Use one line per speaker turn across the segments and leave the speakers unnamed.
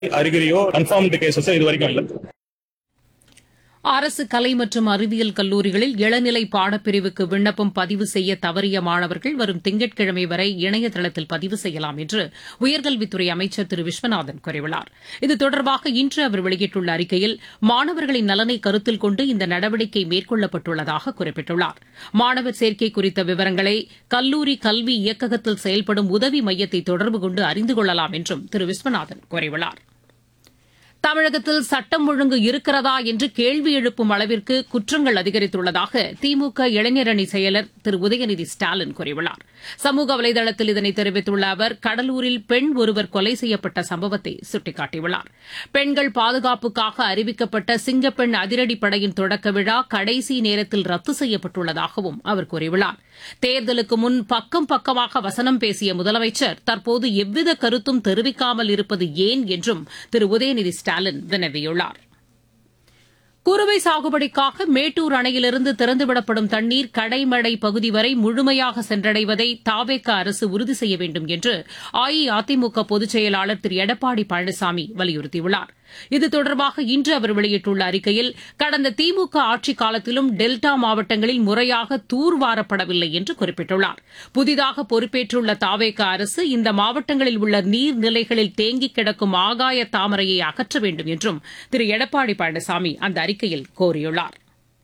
அறிகுறியோ confirmed கேசஸோ இது வரைக்கும் இல்லை
அரசு கலை மற்றும் அறிவியல் கல்லூரிகளில் இளநிலை பாடப்பிரிவுக்கு விண்ணப்பம் பதிவு செய்ய தவறிய மாணவர்கள் வரும் திங்கட்கிழமை வரை இணையதளத்தில் பதிவு செய்யலாம் என்று உயர்கல்வித்துறை அமைச்சர் திரு விஸ்வநாதன் கூறியுள்ளார் இது தொடர்பாக இன்று அவர் வெளியிட்டுள்ள அறிக்கையில் மாணவர்களின் நலனை கருத்தில் கொண்டு இந்த நடவடிக்கை மேற்கொள்ளப்பட்டுள்ளதாக குறிப்பிட்டுள்ளார் மாணவர் சேர்க்கை குறித்த விவரங்களை கல்லூரி கல்வி இயக்ககத்தில் செயல்படும் உதவி மையத்தை தொடர்பு கொண்டு அறிந்து கொள்ளலாம் என்றும் திரு விஸ்வநாதன் கூறியுள்ளார் தமிழகத்தில் சட்டம் ஒழுங்கு இருக்கிறதா என்று கேள்வி எழுப்பும் அளவிற்கு குற்றங்கள் அதிகரித்துள்ளதாக திமுக இளைஞரணி செயலர் திரு உதயநிதி ஸ்டாலின் கூறியுள்ளார் சமூக வலைதளத்தில் இதனை தெரிவித்துள்ள அவர் கடலூரில் பெண் ஒருவர் கொலை செய்யப்பட்ட சம்பவத்தை சுட்டிக்காட்டியுள்ளார் பெண்கள் பாதுகாப்புக்காக அறிவிக்கப்பட்ட சிங்கப்பெண் அதிரடிப்படையின் தொடக்க விழா கடைசி நேரத்தில் ரத்து செய்யப்பட்டுள்ளதாகவும் அவர் கூறியுள்ளார் தேர்தலுக்கு முன் பக்கம் பக்கமாக வசனம் பேசிய முதலமைச்சர் தற்போது எவ்வித கருத்தும் தெரிவிக்காமல் இருப்பது ஏன் என்றும் திரு உதயநிதி ஸ்டாலின் வினவியுள்ளார் குறுவை சாகுபடிக்காக மேட்டூர் அணையிலிருந்து திறந்துவிடப்படும் தண்ணீர் கடைமடை பகுதி வரை முழுமையாக சென்றடைவதை தாவேக அரசு உறுதி செய்ய வேண்டும் என்று அஇஅதிமுக பொதுச் செயலாளர் திரு எடப்பாடி பழனிசாமி வலியுறுத்தியுள்ளார் இது தொடர்பாக இன்று அவர் வெளியிட்டுள்ள அறிக்கையில் கடந்த திமுக ஆட்சிக் காலத்திலும் டெல்டா மாவட்டங்களில் முறையாக தூர்வாரப்படவில்லை என்று குறிப்பிட்டுள்ளார் புதிதாக பொறுப்பேற்றுள்ள தாவேக அரசு இந்த மாவட்டங்களில் உள்ள நீர்நிலைகளில் தேங்கிக் கிடக்கும் ஆகாய தாமரையை அகற்ற வேண்டும் என்றும் திரு எடப்பாடி பழனிசாமி அந்த அறிக்கையில் கோரியுள்ளார்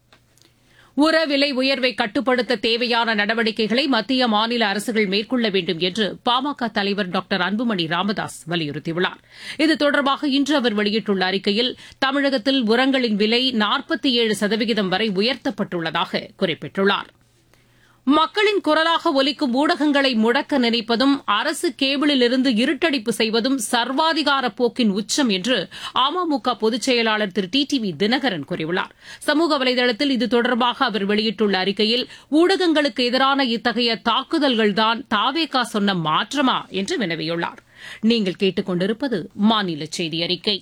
உர விலை உயர்வை கட்டுப்படுத்த தேவையான நடவடிக்கைகளை மத்திய மாநில அரசுகள் மேற்கொள்ள வேண்டும் என்று பாமக தலைவர் டாக்டர் அன்புமணி ராமதாஸ் வலியுறுத்தியுள்ளார் இது தொடர்பாக இன்று அவர் வெளியிட்டுள்ள அறிக்கையில் தமிழகத்தில் உரங்களின் விலை நாற்பத்தி ஏழு சதவிகிதம் வரை உயர்த்தப்பட்டுள்ளதாக குறிப்பிட்டுள்ளார் மக்களின் குரலாக ஒலிக்கும் ஊடகங்களை முடக்க நினைப்பதும் அரசு கேபிளிலிருந்து இருட்டடிப்பு செய்வதும் சர்வாதிகார போக்கின் உச்சம் என்று அமமுக பொதுச் செயலாளர் திரு டி டி வி தினகரன் கூறியுள்ளார் சமூக வலைதளத்தில் இது தொடர்பாக அவர் வெளியிட்டுள்ள அறிக்கையில் ஊடகங்களுக்கு எதிரான இத்தகைய தாக்குதல்கள்தான் தாவேகா சொன்ன மாற்றமா என்று வினவியுள்ளார் நீங்கள் கேட்டுக் கொண்டிருப்பது மாநில செய்தி அறிக்கை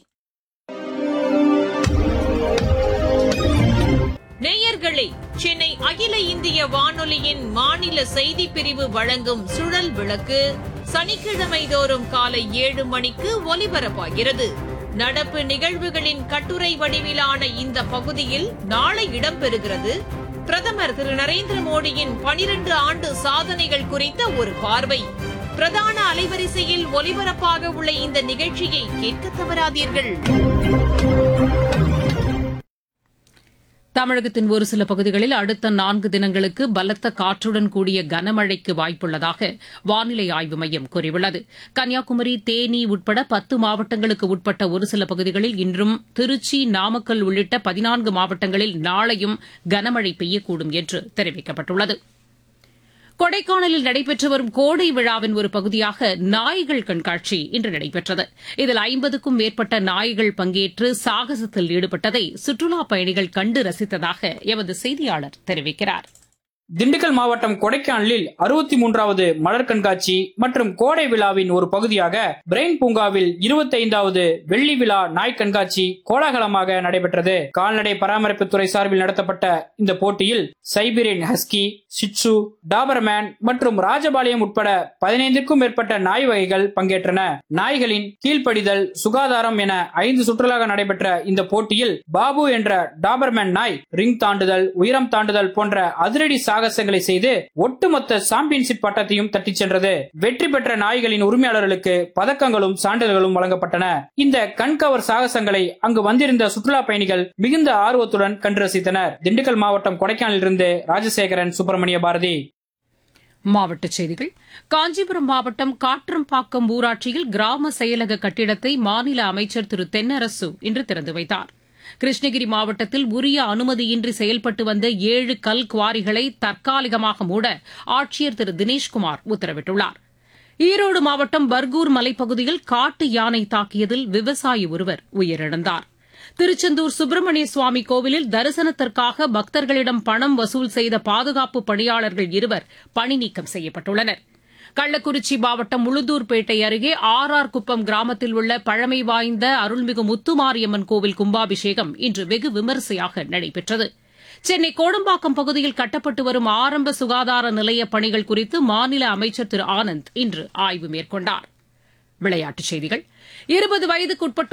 நேயர்களே சென்னை அகில இந்திய வானொலியின் மாநில செய்திப் பிரிவு வழங்கும் சுழல் விளக்கு சனிக்கிழமை தோறும் காலை ஏழு மணிக்கு ஒலிபரப்பாகிறது நடப்பு நிகழ்வுகளின் கட்டுரை வடிவிலான இந்த பகுதியில் நாளை இடம்பெறுகிறது பிரதமர் திரு நரேந்திர மோடியின் பனிரண்டு ஆண்டு சாதனைகள் குறித்த ஒரு பார்வை பிரதான அலைவரிசையில் ஒலிபரப்பாக உள்ள இந்த நிகழ்ச்சியை கேட்க தவறாதீர்கள்
தமிழகத்தின் ஒரு சில பகுதிகளில் அடுத்த நான்கு தினங்களுக்கு பலத்த காற்றுடன் கூடிய கனமழைக்கு வாய்ப்புள்ளதாக வானிலை ஆய்வு மையம் கூறியுள்ளது கன்னியாகுமரி தேனி உட்பட பத்து மாவட்டங்களுக்கு உட்பட்ட ஒரு சில பகுதிகளில் இன்றும் திருச்சி நாமக்கல் உள்ளிட்ட பதினான்கு மாவட்டங்களில் நாளையும் கனமழை பெய்யக்கூடும் என்று தெரிவிக்கப்பட்டுள்ளது கொடைக்கானலில் நடைபெற்று வரும் கோடை விழாவின் ஒரு பகுதியாக நாய்கள் கண்காட்சி இன்று நடைபெற்றது இதில் ஐம்பதுக்கும் மேற்பட்ட நாய்கள் பங்கேற்று சாகசத்தில் ஈடுபட்டதை சுற்றுலாப் பயணிகள் கண்டு ரசித்ததாக எமது செய்தியாளர் தெரிவிக்கிறார்
திண்டுக்கல் மாவட்டம் கொடைக்கானலில் அறுபத்தி மூன்றாவது மலர் கண்காட்சி மற்றும் கோடை விழாவின் ஒரு பகுதியாக பிரெயின் பூங்காவில் இருபத்தைந்தாவது வெள்ளி விழா நாய் கண்காட்சி கோலாகலமாக நடைபெற்றது கால்நடை பராமரிப்புத்துறை சார்பில் நடத்தப்பட்ட இந்த போட்டியில் சைபீரியன் ஹஸ்கி சிட்சு டாபர்மேன் மற்றும் ராஜபாளையம் உட்பட பதினைந்திற்கும் மேற்பட்ட நாய் வகைகள் பங்கேற்றன நாய்களின் கீழ்ப்படிதல் சுகாதாரம் என ஐந்து சுற்றுலாக நடைபெற்ற இந்த போட்டியில் பாபு என்ற டாபர்மேன் நாய் ரிங் தாண்டுதல் உயரம் தாண்டுதல் போன்ற அதிரடி சாகசங்களை செய்து ஒட்டுமொத்த சாம்பியன்ஷிப் பட்டத்தையும் தட்டிச் சென்றது வெற்றி பெற்ற நாய்களின் உரிமையாளர்களுக்கு பதக்கங்களும் சான்றிதழ்களும் வழங்கப்பட்டன இந்த கண்கவர் சாகசங்களை அங்கு வந்திருந்த சுற்றுலா பயணிகள் மிகுந்த ஆர்வத்துடன் கண்டு ரசித்தனர் திண்டுக்கல் மாவட்டம் கொடைக்கானலிலிருந்து ராஜசேகரன் சுப்பிரமணிய பாரதி
மாவட்டச் செய்திகள் காஞ்சிபுரம் மாவட்டம் காற்றம்பாக்கம் ஊராட்சியில் கிராம செயலக கட்டிடத்தை மாநில அமைச்சர் திரு தென்னரசு இன்று திறந்து வைத்தார் கிருஷ்ணகிரி மாவட்டத்தில் உரிய அனுமதியின்றி செயல்பட்டு வந்த ஏழு கல் குவாரிகளை தற்காலிகமாக மூட ஆட்சியர் திரு தினேஷ்குமார் உத்தரவிட்டுள்ளார் ஈரோடு மாவட்டம் பர்கூர் மலைப்பகுதியில் காட்டு யானை தாக்கியதில் விவசாயி ஒருவர் உயிரிழந்தார் திருச்செந்தூர் சுப்பிரமணிய சுவாமி கோவிலில் தரிசனத்திற்காக பக்தர்களிடம் பணம் வசூல் செய்த பாதுகாப்பு பணியாளர்கள் இருவர் பணி நீக்கம் செய்யப்பட்டுள்ளனர் கள்ளக்குறிச்சி மாவட்டம் உளுந்தூர்பேட்டை அருகே ஆர் ஆர் குப்பம் கிராமத்தில் உள்ள பழமை வாய்ந்த அருள்மிகு முத்துமாரியம்மன் கோவில் கும்பாபிஷேகம் இன்று வெகு விமரிசையாக நடைபெற்றது சென்னை கோடம்பாக்கம் பகுதியில் கட்டப்பட்டு வரும் ஆரம்ப சுகாதார நிலைய பணிகள் குறித்து மாநில அமைச்சர் திரு ஆனந்த் இன்று ஆய்வு மேற்கொண்டார் விளையாட்டுச் செய்திகள் இருபது வயதுக்குட்பட்டோர்